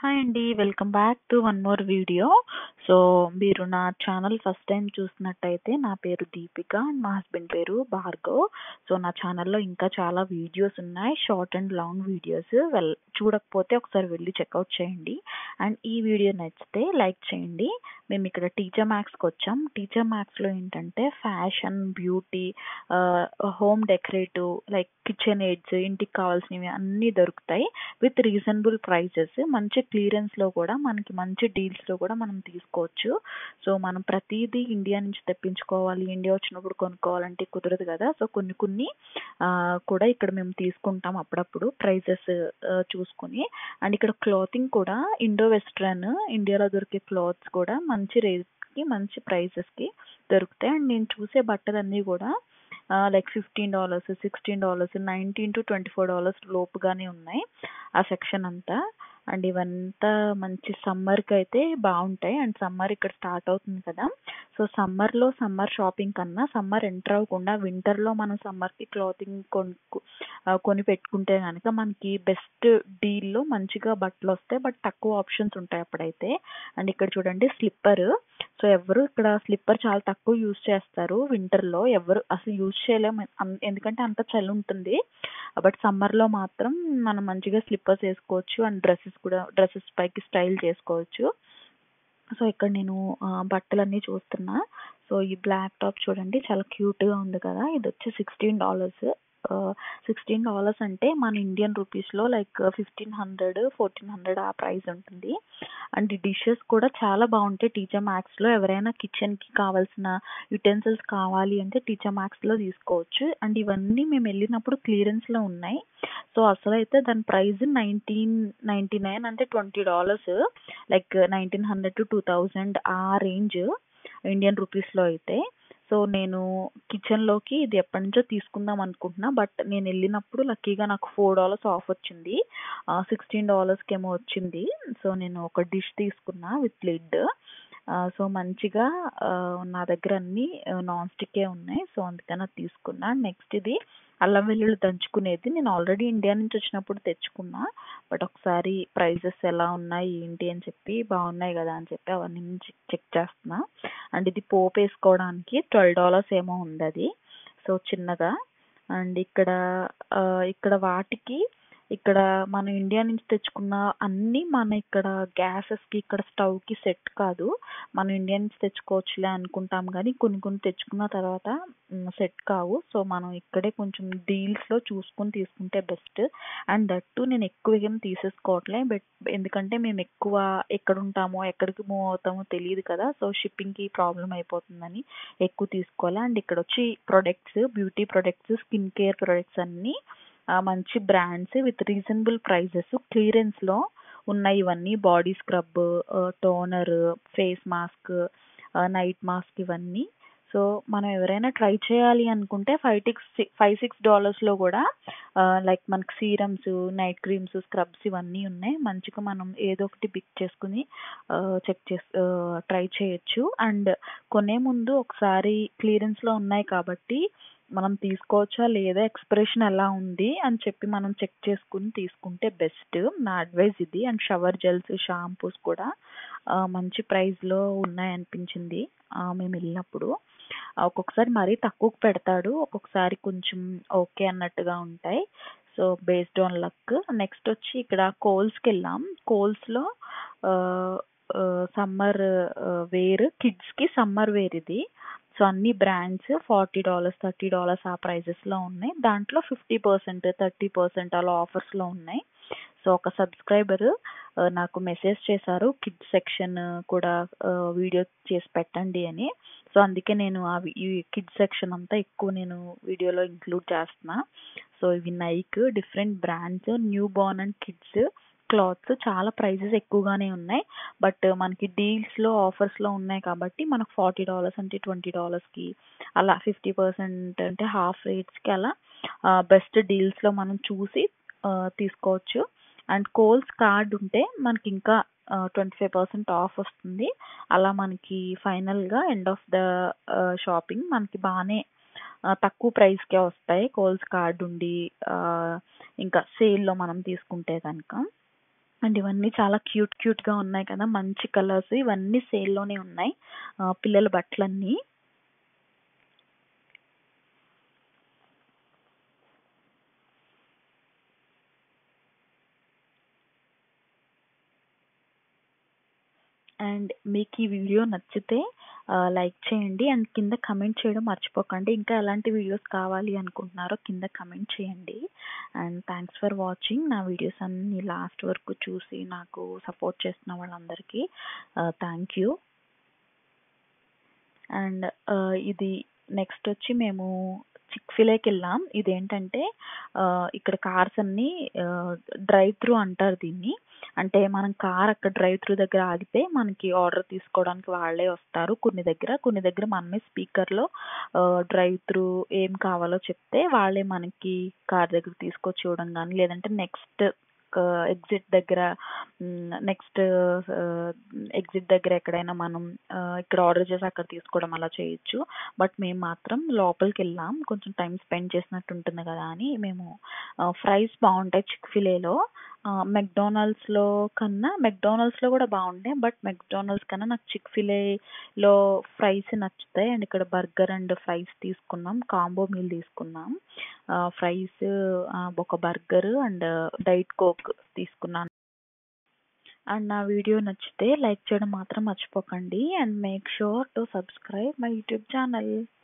hi అండి welcome back to one more video so మీరు నా ఛానల్ ఫస్ట్ టైం చూసినట్టయితే నా పేరు దీపిక అండ్ మా హస్బెండ్ పేరు భార్గవ్ సో నా ఛానల్లో ఇంకా చాలా వీడియోస్ ఉన్నాయి షార్ట్ అండ్ లాంగ్ వీడియోస్ వెల్ చూడకపోతే ఒకసారి వెళ్ళి చెక్అవుట్ చేయండి అండ్ ఈ వీడియో నచ్చితే లైక్ చేయండి మేము ఇక్కడ టీచర్ మ్యాక్స్కి వచ్చాం టీచర్ మ్యాక్స్లో ఏంటంటే fashion beauty home decorative like kitchen aids ఇంటికి కావాల్సినవి అన్నీ దొరుకుతాయి విత్ రీజనబుల్ ప్రైజెస్ మంచి క్లియరెన్స్లో కూడా మనకి మంచి డీల్స్లో కూడా మనం తీసుకోవచ్చు సో మనం ప్రతిదీ ఇండియా నుంచి తెప్పించుకోవాలి ఇండియా వచ్చినప్పుడు కొనుక్కోవాలంటే కుదరదు కదా సో కొన్ని కొన్ని కూడా ఇక్కడ మేము తీసుకుంటాం అప్పుడప్పుడు ప్రైజెస్ చూసుకుని అండ్ ఇక్కడ క్లాతింగ్ కూడా ఇండో వెస్ట్రన్ ఇండియాలో దొరికే క్లాత్స్ కూడా మంచి రేట్కి మంచి ప్రైజెస్కి దొరుకుతాయి అండ్ నేను చూసే బట్టలన్నీ కూడా like fifteen dollars sixteen dollars nineteen to twenty four dollars లోపుగానే ఉన్నాయి ఆ సెక్షన్ అంతా అండ్ ఇవంతా మంచి సమ్మర్కి అయితే బాగుంటాయి అండ్ సమ్మర్ ఇక్కడ స్టార్ట్ అవుతుంది కదా సో సమ్మర్లో సమ్మర్ షాపింగ్ కన్నా సమ్మర్ ఎంటర్ అవ్వకుండా వింటర్లో మనం సమ్మర్కి క్లాతింగ్ కొను కొని పెట్టుకుంటే కనుక మనకి బెస్ట్ డీల్లో మంచిగా బట్టలు వస్తాయి బట్ తక్కువ ఆప్షన్స్ ఉంటాయి అప్పుడైతే అండ్ ఇక్కడ చూడండి స్లిప్పర్ సో ఎవరు ఇక్కడ స్లిప్పర్ చాలా తక్కువ యూజ్ చేస్తారు వింటర్లో ఎవరు అసలు యూజ్ చేయలేము ఎందుకంటే అంత చలి ఉంటుంది బట్ సమ్మర్లో మాత్రం మనం మంచిగా స్లిప్పర్స్ వేసుకోవచ్చు అండ్ డ్రెస్సెస్ కూడా డ్రెస్సెస్ పైకి స్టైల్ చేసుకోవచ్చు సో ఇక్కడ నేను బట్టలన్నీ చూస్తున్నా సో ఈ బ్లాక్ టాప్ చూడండి చాలా క్యూట్గా ఉంది కదా ఇది వచ్చి సిక్స్టీన్ డాలర్స్ సిక్స్టీన్ డాలర్స్ అంటే మన ఇండియన్ రూపీస్లో like fifteen hundred fourteen hundred ఆ ప్రైస్ ఉంటుంది అండ్ ఈ డిషెస్ కూడా చాలా బాగుంటాయి టీచర్ మ్యాక్స్లో ఎవరైనా కిచెన్కి కావాల్సిన యుటెన్సిల్స్ కావాలి అంటే టీచర్ మ్యాక్స్లో తీసుకోవచ్చు అండ్ ఇవన్నీ మేము వెళ్ళినప్పుడు క్లియరెన్స్లో ఉన్నాయి సో అసలు అయితే దాని ప్రైస్ నైన్టీన్ నైంటీ నైన్ అంటే twenty dollars like nineteen hundred to two thousand ఆ రేంజ్ ఇండియన్ రూపీస్లో అయితే సో నేను కిచెన్లోకి ఇది ఎప్పటి నుంచో తీసుకుందాం అనుకుంటున్నా బట్ నేను వెళ్ళినప్పుడు లక్కీగా నాకు ఫోర్ డాలర్స్ ఆఫ్ వచ్చింది సిక్స్టీన్ డాలర్స్కి ఏమో వచ్చింది సో నేను ఒక డిష్ తీసుకున్నా విత్ లిడ్ సో మంచిగా నా దగ్గర అన్ని నాన్ స్టిక్కే ఉన్నాయి సో అందుకని అది తీసుకున్నా నెక్స్ట్ ఇది అల్లం వెల్లుల్లి దంచుకునేది నేను ఆల్రెడీ ఇండియా నుంచి వచ్చినప్పుడు తెచ్చుకున్నా బట్ ఒకసారి ప్రైజెస్ ఎలా ఉన్నాయి ఏంటి అని చెప్పి బాగున్నాయి కదా అని చెప్పి అవన్నీ చెక్ చేస్తున్నా అండ్ ఇది పోపు వేసుకోవడానికి ట్వెల్వ్ డాలర్స్ ఏమో ఉంది అది సో చిన్నగా అండ్ ఇక్కడ ఇక్కడ వాటికి ఇక్కడ మన ఇండియా నుంచి తెచ్చుకున్న అన్నీ మన ఇక్కడ గ్యాసెస్కి ఇక్కడ స్టవ్కి సెట్ కాదు మనం ఇండియా నుంచి తెచ్చుకోవచ్చులే అనుకుంటాం కానీ కొన్ని కొన్ని తెచ్చుకున్న తర్వాత సెట్ కావు సో మనం ఇక్కడే కొంచెం డీల్స్లో చూసుకొని తీసుకుంటే బెస్ట్ అండ్ దట్టు నేను ఎక్కువ ఏం తీసేసుకోవట్లే బట్ ఎందుకంటే మేము ఎక్కువ ఎక్కడ ఉంటామో ఎక్కడికి మూవ్ అవుతామో తెలియదు కదా సో షిప్పింగ్కి ప్రాబ్లం అయిపోతుందని ఎక్కువ తీసుకోవాలి అండ్ ఇక్కడ వచ్చి products beauty products skin care products అన్నీ మంచి బ్రాండ్స్ విత్ రీజనబుల్ ప్రైజెస్ క్లియరెన్స్లో ఉన్నాయి ఇవన్నీ body scrub toner face mask night mask ఇవన్నీ సో మనం ఎవరైనా ట్రై చేయాలి అనుకుంటే ఫైవ్ సిక్స్ ఫైవ్ సిక్స్ డాలర్స్లో కూడా లైక్ మనకి సీరమ్స్ నైట్ క్రీమ్స్ స్క్రబ్స్ ఇవన్నీ ఉన్నాయి మంచిగా మనం ఏదో ఒకటి పిక్ చేసుకుని చెక్ చేసి ట్రై చేయొచ్చు అండ్ కొనే ముందు ఒకసారి క్లియరెన్స్లో ఉన్నాయి కాబట్టి మనం తీసుకోవచ్చా లేదా ఎక్స్ప్రెషన్ ఎలా ఉంది అని చెప్పి మనం చెక్ చేసుకుని తీసుకుంటే బెస్ట్ నా అడ్వైజ్ ఇది అండ్ షవర్ జెల్స్ షాంపూస్ కూడా మంచి ప్రైస్లో ఉన్నాయనిపించింది మేము వెళ్ళినప్పుడు ఒక్కొక్కసారి మరీ తక్కువకు పెడతాడు ఒక్కొక్కసారి కొంచెం ఓకే అన్నట్టుగా ఉంటాయి so based on luck next వచ్చి ఇక్కడ కోల్స్కి వెళ్ళాం కోల్స్లో సమ్మర్ వేర్ కిడ్స్కి సమ్మర్ వేర్ ఇది సో అన్ని brands forty dollars thirty dollars ఆ ప్రైజెస్లో ఉన్నాయి దాంట్లో ఫిఫ్టీ పర్సెంట్ థర్టీ పర్సెంట్ అలా ఆఫర్స్లో ఉన్నాయి సో ఒక సబ్స్క్రైబర్ నాకు మెసేజ్ చేశారు కిడ్స్ సెక్షన్ కూడా వీడియో చేసి పెట్టండి అని సో అందుకే నేను ఆ ఈ కిడ్స్ సెక్షన్ అంతా ఎక్కువ నేను వీడియోలో ఇంక్లూడ్ చేస్తున్నా సో ఇవి Nike different brands newborn and kids clothes చాలా ప్రైజెస్ ఎక్కువగానే ఉన్నాయి బట్ మనకి డీల్స్లో ఆఫర్స్లో ఉన్నాయి కాబట్టి మనకు ఫార్టీ డాలర్స్ అంటే ట్వంటీ డాలర్స్కి అలా ఫిఫ్టీ పర్సెంట్ అంటే హాఫ్ రేట్స్కి అలా బెస్ట్ డీల్స్లో మనం చూసి తీసుకోవచ్చు అండ్ కోల్స్ కార్డ్ ఉంటే మనకి ఇంకా ట్వంటీ ఫైవ్ పర్సెంట్ ఆఫ్ వస్తుంది అలా మనకి ఫైనల్గా ఎండ్ ఆఫ్ ద షాపింగ్ మనకి బాగానే తక్కువ ప్రైస్కే వస్తాయి కోల్స్ కార్డ్ ఉండి ఇంకా సేల్లో మనం తీసుకుంటే కనుక అండ్ ఇవన్నీ చాలా క్యూట్ క్యూట్గా ఉన్నాయి కదా మంచి కలర్స్ ఇవన్నీ సేల్లోనే ఉన్నాయి ఆ, పిల్లల బట్టలన్నీ అండ్ మీకు ఈ వీడియో నచ్చితే లైక్ చేయండి అండ్ కింద కమెంట్ చేయడం మర్చిపోకండి ఇంకా ఎలాంటి వీడియోస్ కావాలి అనుకుంటున్నారో కింద కమెంట్ చేయండి అండ్ థ్యాంక్స్ ఫర్ వాచింగ్ నా వీడియోస్ అన్ని లాస్ట్ వరకు చూసి నాకు సపోర్ట్ చేస్తున్న వాళ్ళందరికీ థ్యాంక్ యూ అండ్ ఇది నెక్స్ట్ వచ్చి మేము చిక్ ఫిలేకి వెళ్ళాం ఇదేంటంటే ఆ, ఇక్కడ కార్స్ అన్ని డ్రైవ్ త్రూ అంటారు దీన్ని అంటే మనం కార్ అక్కడ డ్రైవ్ త్రూ దగ్గర ఆగితే మనకి ఆర్డర్ తీసుకోవడానికి వాళ్ళే వస్తారు కొన్ని దగ్గర కొన్ని దగ్గర మనమే స్పీకర్లో డ్రైవ్ త్రూ ఏం కావాలో చెప్తే వాళ్ళే మనకి కార్ దగ్గర తీసుకొచ్చి ఇవ్వడం కానీ లేదంటే నెక్స్ట్ ఎగ్జిట్ దగ్గర నెక్స్ట్ ఎగ్జిట్ దగ్గర ఎక్కడైనా మనం ఆ, ఇక్కడ ఆర్డర్ చేసి అక్కడ తీసుకోవడం అలా చేయొచ్చు బట్ మేము మాత్రం లోపలికి వెళ్ళాం కొంచెం టైం స్పెండ్ చేసినట్టు ఉంటుంది కదా అని మేము ఫ్రైస్ బాగుంటాయి చిక్ ఫిలేలో మెక్డొనాల్డ్స్లో కన్నా మెక్డొనాల్డ్స్లో కూడా బాగుంటాయి బట్ మెక్డొనాల్డ్స్ కన్నా నాకు చిక్ ఫిలేలో ఫ్రైస్ నచ్చుతాయి అండ్ ఇక్కడ బర్గర్ అండ్ ఫ్రైస్ తీసుకున్నాం కాంబో మీల్ తీసుకున్నాం ఫ్రైస్ ఒక బర్గర్ అండ్ డైట్ కోక్ తీసుకున్నాను అండ్ నా వీడియో నచ్చితే లైక్ చేయడం మాత్రం మర్చిపోకండి and make sure to subscribe my YouTube channel